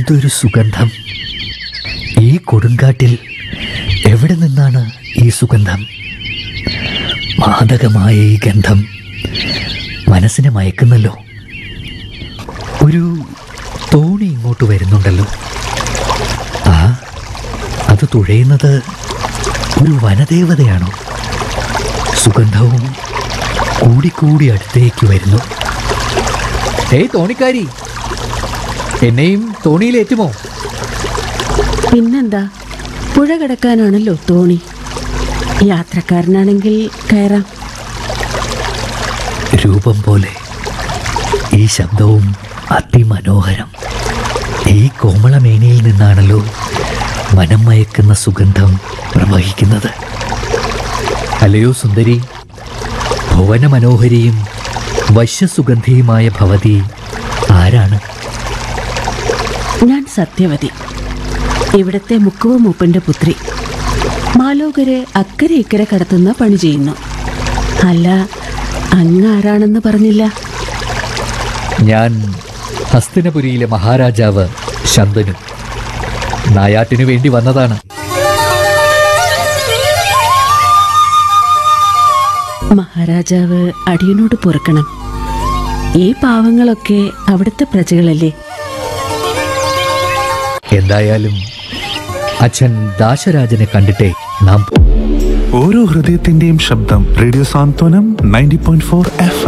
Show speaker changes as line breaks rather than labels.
എന്തൊരു സുഗന്ധം ഈ കൊടുങ്കാട്ടിൽ എവിടെ നിന്നാണ് ഈ സുഗന്ധം മാദകമായ ഈ ഗന്ധം മനസ്സിനെ മയക്കുന്നല്ലോ ഒരു തോണി ഇങ്ങോട്ട് വരുന്നുണ്ടല്ലോ ആ അത് തുഴയുന്നത് ഒരു വനദേവതയാണോ സുഗന്ധവും കൂടിക്കൂടി അടുത്തേക്ക് വരുന്നു ഏയ് തോണിക്കാരി എന്നെയും തോണിയിലേറ്റുമോ
പിന്നെന്താ പുഴ കിടക്കാനാണല്ലോ തോണി യാത്രക്കാരനാണെങ്കിൽ കയറാം
രൂപം പോലെ ഈ ശബ്ദവും അതിമനോഹരം ഈ കോമളമേനിയിൽ നിന്നാണല്ലോ മനം മയക്കുന്ന സുഗന്ധം പ്രവഹിക്കുന്നത് അല്ലയോ സുന്ദരി ഭുവന മനോഹരിയും വശ്യസുഗന്ധിയുമായ ഭവതി ആരാണ്
ഞാൻ സത്യവതി ഇവിടത്തെ മുക്കുവ മൂപ്പന്റെ പുത്രി മാലോകരെ അക്കരെ ഇക്കരെ കടത്തുന്ന പണി ചെയ്യുന്നു അല്ല അങ്ങ് ആരാണെന്ന് പറഞ്ഞില്ല
ഞാൻ ഹസ്തിനപുരിയിലെ മഹാരാജാവ് ശന്തനു നായാട്ടിനു വേണ്ടി വന്നതാണ്
മഹാരാജാവ് അടിയനോട് പൊറുക്കണം ഈ പാവങ്ങളൊക്കെ അവിടുത്തെ പ്രജകളല്ലേ
എന്തായാലും അച്ഛൻ ദാശരാജനെ കണ്ടിട്ടേ നാം
ഓരോ ഹൃദയത്തിന്റെയും ശബ്ദം radio Santhwanam ninety point four F